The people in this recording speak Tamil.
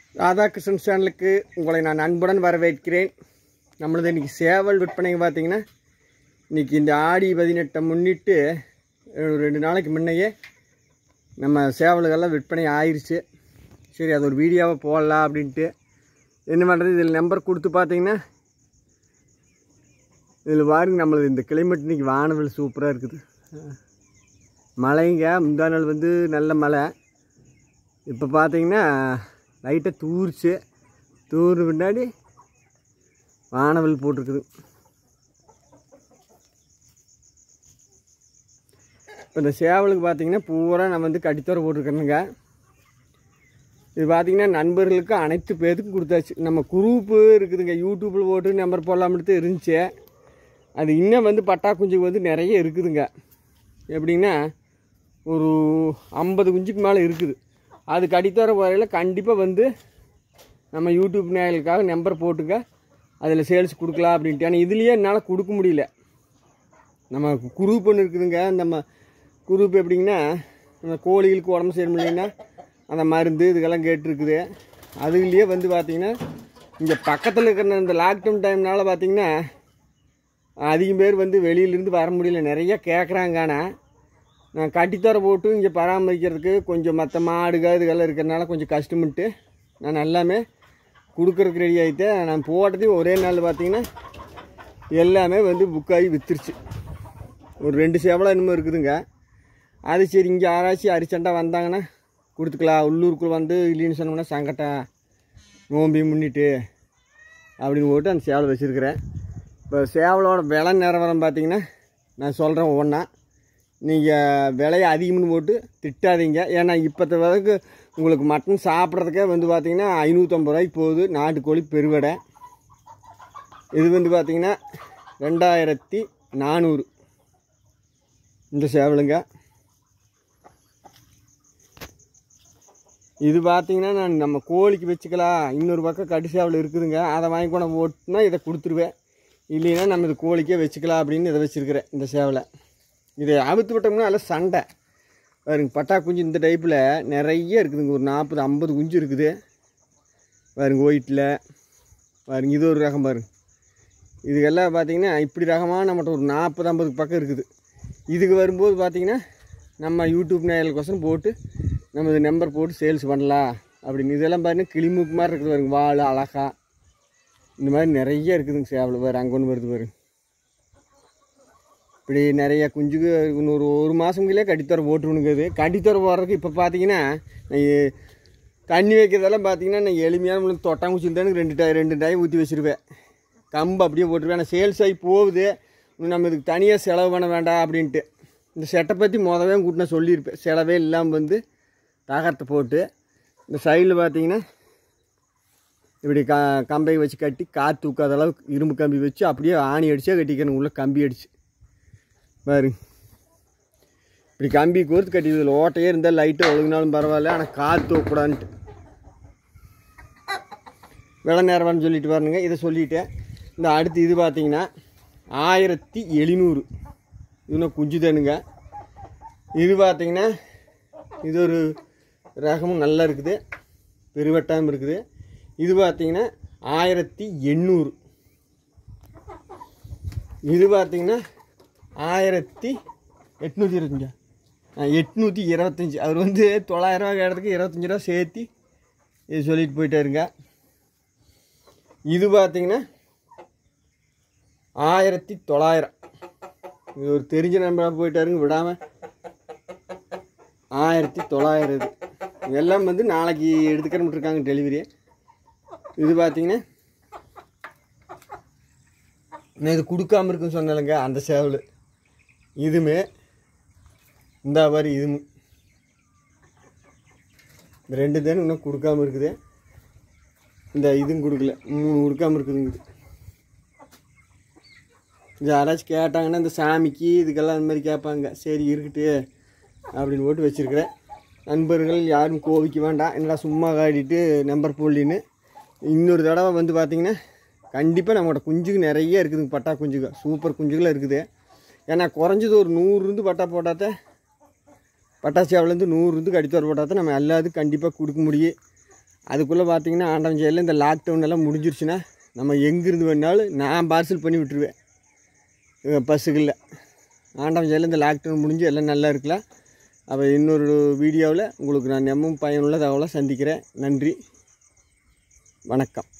ராதாகிருஷ்ணன் சேனலுக்கு உங்களை நான் அன்புடன் வரவேற்கிறேன் நம்மளது இன்றைக்கி சேவல் விற்பனை பார்த்தீங்கன்னா இன்றைக்கி இந்த ஆடி பதினெட்டை முன்னிட்டு ஒரு ரெண்டு நாளைக்கு முன்னையே நம்ம சேவல்கள்லாம் விற்பனை ஆயிடுச்சு சரி அது ஒரு வீடியோவை போடலாம் அப்படின்ட்டு என்ன பண்ணுறது இதில் நம்பர் கொடுத்து பார்த்தீங்கன்னா இதில் பாருங்க நம்மளது இந்த கிளைமேட் இன்றைக்கி வானவில் சூப்பராக இருக்குது மழைங்க முந்தா நாள் வந்து நல்ல மழை இப்போ பார்த்தீங்கன்னா லைட்டாக தூரிச்சு தூறு பின்னாடி வானவில் போட்டிருக்குது இப்போ இந்த சேவலுக்கு பார்த்தீங்கன்னா பூரா நான் வந்து கடித்தோரை போட்டிருக்கேனுங்க இது பார்த்தீங்கன்னா நண்பர்களுக்கு அனைத்து பேருக்கும் கொடுத்தாச்சு நம்ம குரூப்பு இருக்குதுங்க யூடியூப்பில் போட்டு நம்பர் போடலாம்னு இருந்துச்சு அது இன்னும் வந்து பட்டா குஞ்சுக்கு வந்து நிறைய இருக்குதுங்க எப்படின்னா ஒரு ஐம்பது குஞ்சுக்கு மேலே இருக்குது அது கடித்தோர வரையில் கண்டிப்பாக வந்து நம்ம யூடியூப் நேயர்களுக்காக நம்பர் போட்டுங்க அதில் சேல்ஸ் கொடுக்கலாம் அப்படின்ட்டு ஆனால் இதுலேயே என்னால் கொடுக்க முடியல நம்ம குரூப் ஒன்று இருக்குதுங்க நம்ம குரூப் எப்படிங்கன்னா நம்ம கோழிகளுக்கு உடம்பு சரியில்லைன்னா அந்த மருந்து இதுக்கெல்லாம் கேட்டிருக்குது அதுலேயே வந்து பார்த்திங்கன்னா இங்கே பக்கத்தில் இருக்கிற இந்த லாக்டவுன் டைம்னால பார்த்திங்கன்னா அதிகம் பேர் வந்து வெளியிலேருந்து வர முடியல நிறைய கேட்குறாங்க ஆனால் நான் கட்டித்தர போட்டு இங்கே பராமரிக்கிறதுக்கு கொஞ்சம் மற்ற மாடுகள் இதுகெல்லாம் இருக்கிறனால கொஞ்சம் கஷ்டமிட்டு நான் எல்லாமே கொடுக்குறதுக்கு ரெடி ஆகிட்டேன் நான் போட்டதையும் ஒரே நாள் பார்த்தீங்கன்னா எல்லாமே வந்து புக் ஆகி வித்துருச்சு ஒரு ரெண்டு சேவலாக இன்னமும் இருக்குதுங்க அது சரி இங்கே யாராச்சும் அரிச்சண்டா வந்தாங்கன்னா கொடுத்துக்கலாம் உள்ளூருக்குள்ள வந்து இல்லைன்னு சொன்னோம்னா சங்கட்டம் நோம்பி முன்னிட்டு அப்படின்னு போட்டு அந்த சேவலை வச்சுருக்கிறேன் இப்போ சேவலோட விலை நிறவரம் பார்த்தீங்கன்னா நான் சொல்கிறேன் ஒவ்வொன்றா நீங்கள் விலையை அதிகம்னு போட்டு திட்டாதீங்க ஏன்னா இப்போத்த விலைக்கு உங்களுக்கு மட்டன் சாப்பிட்றதுக்கே வந்து பார்த்தீங்கன்னா ஐநூற்றம்பது ரூபாய்க்கு போகுது நாட்டுக்கோழி பெருவடை இது வந்து பார்த்தீங்கன்னா ரெண்டாயிரத்தி நானூறு இந்த சேவலுங்க இது பார்த்தீங்கன்னா நான் நம்ம கோழிக்கு வச்சுக்கலாம் இன்னொரு பக்கம் கடி சேவல் இருக்குதுங்க அதை வாங்கி கொண்டு ஓட்டுனா இதை கொடுத்துருவேன் இல்லைன்னா நம்ம இது கோழிக்கே வச்சுக்கலாம் அப்படின்னு இதை வச்சுருக்கிறேன் இந்த சேவலை இதை அவுத்து விட்டோம்னா நல்லா சண்டை பாருங்க பட்டா குஞ்சு இந்த டைப்பில் நிறைய இருக்குதுங்க ஒரு நாற்பது ஐம்பது குஞ்சு இருக்குது பாருங்க ஒயிட்டில் பாருங்க இது ஒரு ரகம் பாருங்க இதுக்கெல்லாம் பார்த்தீங்கன்னா இப்படி ரகமாக நம்மகிட்ட ஒரு நாற்பது ஐம்பது பக்கம் இருக்குது இதுக்கு வரும்போது பார்த்தீங்கன்னா நம்ம யூடியூப் நேயலுக்கோசரம் போட்டு நம்ம இது நம்பர் போட்டு சேல்ஸ் பண்ணலாம் அப்படின்னு இதெல்லாம் பாருங்கள் கிளிமுக்கு மாதிரி இருக்குது பாருங்க வாள் அழகா இந்த மாதிரி நிறைய இருக்குதுங்க சேவல் பாரு அங்கே ஒன்று வருது பாருங்க இப்படி நிறைய குஞ்சுக்கு இன்னொரு ஒரு மாதங்களே கடித்தர போட்டுருணுங்க இது கடித்தர போடுறதுக்கு இப்போ பார்த்தீங்கன்னா நான் எ- தண்ணி வைக்கிறதெல்லாம் பார்த்தீங்கன்னா நான் எளிமையான முழுக்க தொட்டாங்குச்சி இருந்தானு ரெண்டு டாய் ரெண்டு டாய் ஊற்றி வச்சுருவேன் கம்பு அப்படியே போட்டுருவேன் ஆனால் சேல்ஸ் ஆகி போகுது இன்னும் நம்ம இதுக்கு தனியாக செலவு பண்ண வேண்டாம் அப்படின்ட்டு இந்த செட்டை பற்றி மொதவே கூட்டு நான் சொல்லியிருப்பேன் செலவே இல்லாமல் வந்து தாகத்தை போட்டு இந்த சைடில் பார்த்தீங்கன்னா இப்படி க கம்பை வச்சு கட்டி காற்று தூக்காத அளவுக்கு இரும்பு கம்பி வச்சு அப்படியே ஆணி அடிச்சே கட்டிக்கணும் உள்ள கம்பி அடிச்சு பாருங்க இப்படி கம்பி கோர்த்து கட்டி இதில் ஓட்டையே இருந்தால் லைட்டு ஒழுங்கினாலும் பரவாயில்ல ஆனால் காற்று தூக்கக்கூடாதுன்ட்டு விலை நேரம்னு சொல்லிட்டு வரணுங்க இதை சொல்லிட்டேன் இந்த அடுத்து இது பார்த்தீங்கன்னா ஆயிரத்தி எழுநூறு இன்னும் குஞ்சு தானுங்க இது பார்த்தீங்கன்னா இது ஒரு ரகமும் நல்லா இருக்குது பெருவட்டாமல் இருக்குது இது பார்த்தீங்கன்னா ஆயிரத்தி எண்ணூறு இது பார்த்தீங்கன்னா ஆயிரத்தி எட்நூற்றி இருபத்தஞ்சா எட்நூற்றி இருபத்தஞ்சி அவர் வந்து தொள்ளாயிரரூவா கேட்டதுக்கு இருபத்தஞ்சி ரூபா சேர்த்தி இது சொல்லிட்டு போயிட்டாருங்க இது பார்த்தீங்கன்னா ஆயிரத்தி தொள்ளாயிரம் இது ஒரு தெரிஞ்ச நம்பராக போயிட்டாருங்க விடாமல் ஆயிரத்தி தொள்ளாயிரம் இது இதெல்லாம் வந்து நாளைக்கு எடுத்துக்கிறமிட்டு இருக்காங்க டெலிவரி இது பார்த்தீங்கன்னா நான் இது கொடுக்காம இருக்குன்னு சொன்னேங்க அந்த சேவல் இதுமே இந்த மாதிரி இதுவும் இந்த ரெண்டு தானே இன்னும் கொடுக்காம இருக்குது இந்த இதுவும் கொடுக்கல மூணு கொடுக்காம இருக்குதுங்க இது இது யாராச்சும் கேட்டாங்கன்னா இந்த சாமிக்கு இதுக்கெல்லாம் அந்த மாதிரி கேட்பாங்க சரி இருக்கட்டு அப்படின்னு போட்டு வச்சுருக்கிறேன் நண்பர்கள் யாரும் கோவிக்க வேண்டாம் என்னடா சும்மா காட்டிட்டு நம்பர் போடலின்னு இன்னொரு தடவை வந்து பார்த்தீங்கன்னா கண்டிப்பாக நம்மளோட குஞ்சுக்கு நிறைய இருக்குதுங்க பட்டா குஞ்சுங்க சூப்பர் குஞ்சுகள் இருக்குது ஏன்னா குறைஞ்சது ஒரு நூறுருந்து பட்டா போட்டாத்த பட்டாசியாவிலேருந்து நூறுருந்து கடித்தோர் போட்டால் தான் நம்ம எல்லாத்துக்கும் கண்டிப்பாக கொடுக்க முடியும் அதுக்குள்ளே பார்த்தீங்கன்னா ஆண்டவன் செயலில் இந்த லாக்டவுன் எல்லாம் முடிஞ்சிருச்சுன்னா நம்ம எங்கேருந்து வேணாலும் நான் பார்சல் பண்ணி விட்டுருவேன் பஸ்ஸுகளில் ஆண்டவன் செயலில் இந்த லாக்டவுன் முடிஞ்சு எல்லாம் நல்லா இருக்கலாம் அப்போ இன்னொரு வீடியோவில் உங்களுக்கு நான் எம்மும் பயனுள்ள தகவலை சந்திக்கிறேன் நன்றி வணக்கம்